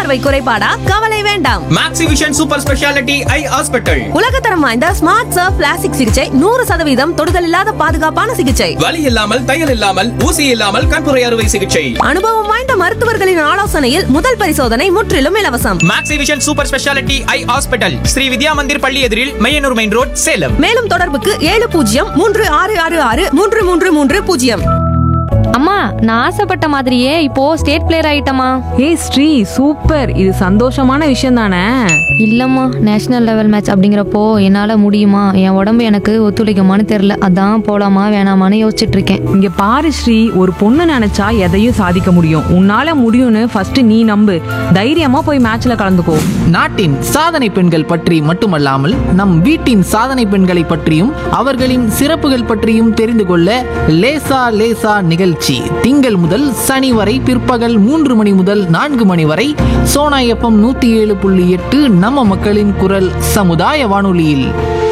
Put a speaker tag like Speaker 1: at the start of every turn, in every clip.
Speaker 1: பார்வை குறைபாடா கவலை வேண்டாம்
Speaker 2: Maxivision super speciality eye hospital
Speaker 1: உலகத்தரம் வாய்ந்த ஸ்மார்ட் சர்ஃப் பிளாஸ்டிக் சிகிச்சை நூறு சதவீதம் தொடுதல் இல்லாத பாதுகாப்பான சிகிச்சை
Speaker 2: வலி இல்லாமல் தையல் இல்லாமல் ஊசி இல்லாமல் கண்புரை அறுவை சிகிச்சை
Speaker 1: அனுபவம் வாய்ந்த மருத்துவர்களின் ஆலோசனையில் முதல் பரிசோதனை முற்றிலும் இலவசம்
Speaker 2: Maxivision super speciality eye hospital Shri Vidya Mandir பள்ளி எதிரில் மையனூர் மெயின் ரோட் சேலம்
Speaker 1: மேலும் தொடர்புக்கு ஏழு பூஜ்ஜியம் மூன்று ஆறு ஆறு ஆறு மூன்று மூன்று மூன்று பூஜ்ஜியம்
Speaker 3: அம்மா நான் ஆசைப்பட்ட மாதிரியே இப்போ ஸ்டேட் பிளேயர் ஆயிட்டமா
Speaker 4: ஏய் ஸ்ரீ சூப்பர் இது சந்தோஷமான விஷயம் தானே
Speaker 3: இல்லம்மா நேஷனல் லெவல் மேட்ச் அப்படிங்கிறப்போ என்னால முடியுமா என் உடம்பு எனக்கு ஒத்துழைக்குமான்னு தெரியல அதான் போலாமா வேணாமான்னு யோசிச்சுட்டு இருக்கேன்
Speaker 4: இங்க பாரு ஸ்ரீ ஒரு பொண்ணு நினைச்சா எதையும் சாதிக்க முடியும் உன்னால முடியும்னு ஃபர்ஸ்ட் நீ நம்பு தைரியமா போய் மேட்ச்ல கலந்துக்கோ
Speaker 5: நாட்டின் சாதனை பெண்கள் பற்றி மட்டுமல்லாமல் நம் வீட்டின் சாதனை பெண்களை பற்றியும் அவர்களின் சிறப்புகள் பற்றியும் தெரிந்து கொள்ள லேசா லேசா நிகழ்ச்சி திங்கள் முதல் சனி வரை பிற்பகல் மூன்று மணி முதல் நான்கு மணி வரை சோனா எஃப்எம் நூத்தி ஏழு புள்ளி எட்டு நம்ம மக்களின் குரல் சமுதாய வானொலியில்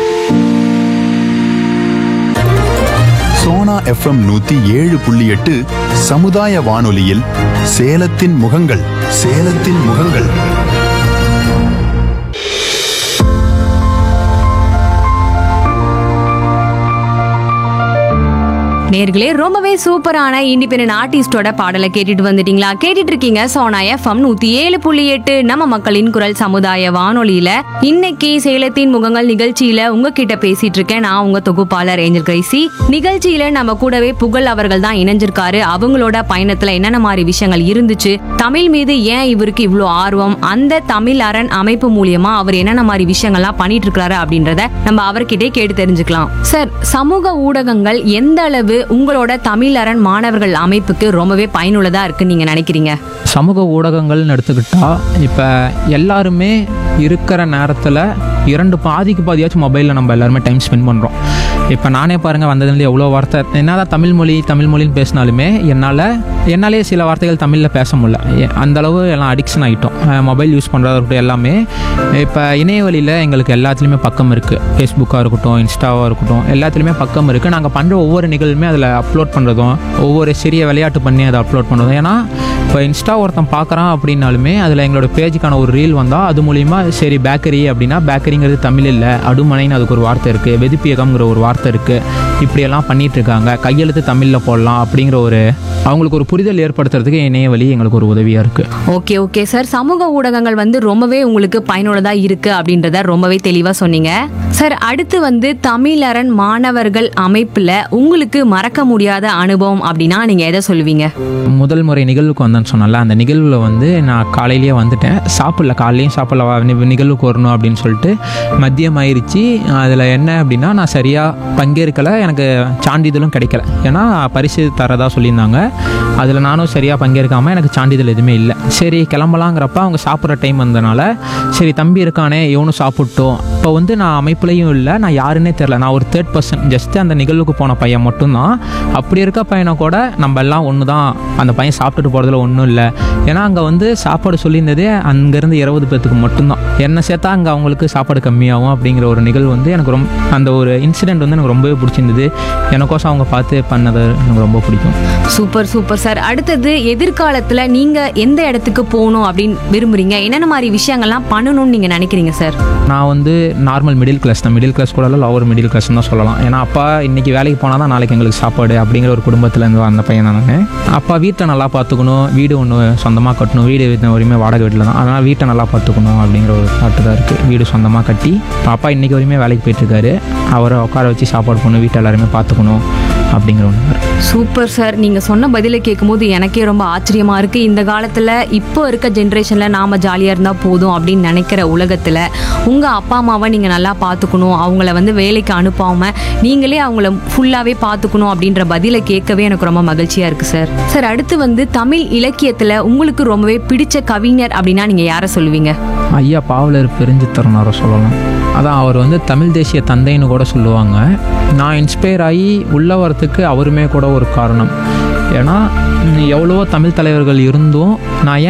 Speaker 6: சோனா எஃப்எம் நூத்தி ஏழு புள்ளி எட்டு சமுதாய வானொலியில் சேலத்தின் முகங்கள் சேலத்தின் முகங்கள்
Speaker 1: நேர்களே ரொம்பவே சூப்பரான இண்டிபெண்டன்ட் ஆர்டிஸ்டோட பாடலை கேட்டுட்டு வந்துட்டீங்களா கேட்டுட்டு இருக்கீங்க சோனா எஃப்எம் நூத்தி ஏழு புள்ளி எட்டு நம்ம மக்களின் குரல் சமுதாய வானொலியில இன்னைக்கு சேலத்தின் முகங்கள் நிகழ்ச்சியில உங்ககிட்ட பேசிட்டு இருக்கேன் நான் உங்க தொகுப்பாளர் ஏஞ்சல் கிரைசி நிகழ்ச்சியில நம்ம கூடவே புகழ் அவர்கள் தான் இணைஞ்சிருக்காரு அவங்களோட பயணத்துல என்னென்ன மாதிரி விஷயங்கள் இருந்துச்சு தமிழ் மீது ஏன் இவருக்கு இவ்வளோ ஆர்வம் அந்த தமிழ் அரண் அமைப்பு மூலியமா அவர் என்னென்ன மாதிரி விஷயங்கள்லாம் பண்ணிட்டு இருக்காரு அப்படின்றத நம்ம அவர்கிட்டே கேட்டு தெரிஞ்சுக்கலாம் சார் சமூக ஊடகங்கள் எந்த அளவு உங்களோட தமிழ் அரண் மாணவர்கள் அமைப்புக்கு ரொம்பவே பயனுள்ளதா இருக்குன்னு நீங்க நினைக்கிறீங்க
Speaker 7: சமூக ஊடகங்கள்னு எடுத்துக்கிட்டா இப்போ எல்லாருமே இருக்கிற நேரத்தில் இரண்டு பாதிக்கு பாதியாச்சும் மொபைலில் நம்ம எல்லாருமே டைம் ஸ்பெண்ட் பண்ணுறோம் இப்போ நானே பாருங்கள் வந்ததுலேருந்து எவ்வளோ வார்த்தை என்னதான் தமிழ் மொழி தமிழ் மொழின்னு பேசினாலுமே என்னால் என்னாலே சில வார்த்தைகள் தமிழில் பேச முடியல எ- அந்த அளவு எல்லாம் அடிக்ஷன் ஆகிட்டோம் மொபைல் யூஸ் பண்ணுறதா இருக்கட்டும் எல்லாமே இப்போ இணையவழியில் எங்களுக்கு எல்லாத்துலேயுமே பக்கம் இருக்குது ஃபேஸ்புக்காக இருக்கட்டும் இன்ஸ்டாவாக இருக்கட்டும் எல்லாத்துலேயுமே பக்கம் இருக்குது நாங்கள் பண்ணுற ஒவ்வொரு நிகழ்வுமே அதில் அப்லோட் பண்ணுறதும் ஒவ்வொரு சிறிய விளையாட்டு பண்ணி அதை அப்லோட் பண்ணுறதும் ஏன்னா இப்போ இன்ஸ்டா ஒருத்தன் பார்க்குறான் அப்படின்னாலுமே அதில் எங்களோட பேஜுக்கான ஒரு ரீல் வந்தால் அது மூலிமா சரி பேக்கரி அப்படின்னா பேக்கரிங்கிறது தமிழ் இல்லை அடுமனைன்னு அதுக்கு ஒரு வார்த்தை இருக்குது வெதுப்பியகம்ங்கிற ஒரு வார்த்தை இருக்குது இப்படியெல்லாம் பண்ணிட்டு இருக்காங்க கையெழுத்து தமிழில் போடலாம் அப்படிங்கிற ஒரு அவங்களுக்கு ஒரு புரிதல் ஏற்படுத்துறதுக்கு இணைய வழி எங்களுக்கு ஒரு உதவியாக இருக்குது
Speaker 1: ஓகே ஓகே சார் சமூக ஊடகங்கள் வந்து ரொம்பவே உங்களுக்கு பயனுள்ளதா இருக்கு அப்படின்றத ரொம்பவே தெளிவா சொன்னீங்க சார் அடுத்து வந்து தமிழரண் மாணவர்கள் அமைப்புல உங்களுக்கு மறக்க முடியாத அனுபவம் அப்படின்னா நீங்க எதை சொல்லுவீங்க
Speaker 7: முதல் முறை நிகழ்வுக்கு வந்தேன்னு சொன்னல அந்த நிகழ்வில் வந்து நான் காலையிலேயே வந்துட்டேன் சாப்பிடல காலையிலையும் சாப்பிடல வா, நி- நிகழ்வுக்கு வரணும் அப்படின்னு சொல்லிட்டு மதியம் ஆயிடுச்சு அதில் என்ன அப்படின்னா நான் சரியாக பங்கேற்கலை எனக்கு சான்றிதழும் கிடைக்கல ஏன்னா பரிசு தரதா சொல்லியிருந்தாங்க அதில் நானும் சரியாக பங்கேற்காமல் எனக்கு சான்றிதழ் எதுவுமே இல்லை சரி கிளம்பலாங்கிறப்ப அவங்க சாப்பிட்ற டைம் வந்தனால சரி தம்பி இருக்கானே இவனும் சாப்பிட்டோம் இப்போ வந்து நான் அமைப்புலையும் இல்லை நான் யாருன்னே தெரில நான் ஒரு தேர்ட் பர்சன் ஜஸ்ட் அந்த நிகழ்வுக்கு போன பையன் மட்டும்தான் அப்படி இருக்க பையனை கூட நம்ம எல்லாம் ஒன்று தான் அந்த பையன் சாப்பிட்டுட்டு போகிறதுல ஒன்றும் இல்லை ஏன்னா அங்கே வந்து சாப்பாடு சொல்லியிருந்ததே அங்கேருந்து இருபது பேர்த்துக்கு மட்டும்தான் என்னை சேர்த்தா அங்கே அவங்களுக்கு சாப்பாடு கம்மியாகும் அப்படிங்கிற ஒரு நிகழ்வு வந்து எனக்கு ரொம்ப அந்த ஒரு இன்சிடெண்ட் வந்து எனக்கு ரொம்பவே பிடிச்சிருந்தது எனக்கோசம் அவங்க பார்த்து பண்ணது எனக்கு ரொம்ப பிடிக்கும்
Speaker 1: சூப்பர் சூப்பர் சார் அடுத்தது எதிர்காலத்துல நீங்க எந்த இடத்துக்கு போகணும் அப்படின்னு விரும்புறீங்க என்னென்ன மாதிரி விஷயங்கள்லாம் பண்ணணும்னு நீங்க நினைக்கிறீங்க சார்
Speaker 7: நான் வந்து நார்மல் மிடில் கிளாஸ் தான் மிடில் கிளாஸ் கூட லவர் மிடில் கிளாஸ் தான் சொல்லலாம் ஏன்னா அப்பா இன்னைக்கு வேலைக்கு போனால் தான் நாளைக்கு எங்களுக்கு சாப்பாடு அப்படிங்கிற ஒரு குடும்பத்துலேருந்து வந்த பையன் தான் நான் அப்பா வீட்டை நல்லா பார்த்துக்கணும் வீடு ஒன்று சொந்தமாக கட்டணும் வீடு உரிமை வாடகை வீட்டில் தான் அதனால் வீட்டை நல்லா பார்த்துக்கணும் அப்படிங்கிற ஒரு தாட்டு தான் இருக்குது வீடு சொந்தமாக கட்டி அப்பா இன்னைக்கு வரையுமே வேலைக்கு போயிட்டுருக்காரு அவரை உட்கார வச்சு சாப்பாடு பண்ணணும் வீட்டை எல்லாருமே பார்த்துக்கணும் அப்படிங்கிற ஒன்று
Speaker 1: சூப்பர் சார் நீங்க சொன்ன பதிலை கேட்கும்போது எனக்கே ரொம்ப ஆச்சரியமா இருக்கு இந்த காலத்துல இப்போ இருக்க ஜென்ரேஷன்ல நாம ஜாலியா இருந்தா போதும் அப்படின்னு நினைக்கிற உலகத்துல உங்க அப்பா அம்மாவை நீங்க நல்லா பார்த்துக்கணும் அவங்கள வந்து வேலைக்கு அனுப்பாம நீங்களே அவங்கள ஃபுல்லாவே பார்த்துக்கணும் அப்படின்ற பதிலை கேட்கவே எனக்கு ரொம்ப மகிழ்ச்சியா இருக்கு சார் சார் அடுத்து வந்து தமிழ் இலக்கியத்துல உங்களுக்கு ரொம்பவே பிடிச்ச கவிஞர் அப்படின்னா நீங்க யாரை சொல்லுவீங்க
Speaker 7: ஐயா பாவலர் பெருஞ்சித்தரனாரை சொல்லலாம் அதான் அவர் வந்து தமிழ் தேசிய தந்தைன்னு கூட சொல்லுவாங்க நான் இன்ஸ்பயர் ஆகி உள்ள வரத்துக்கு அவருமே கூட ஒரு காரணம் ஏன்னா ம், எவ்வளவோ தமிழ் தலைவர்கள் இருந்தும் நான் ஏன்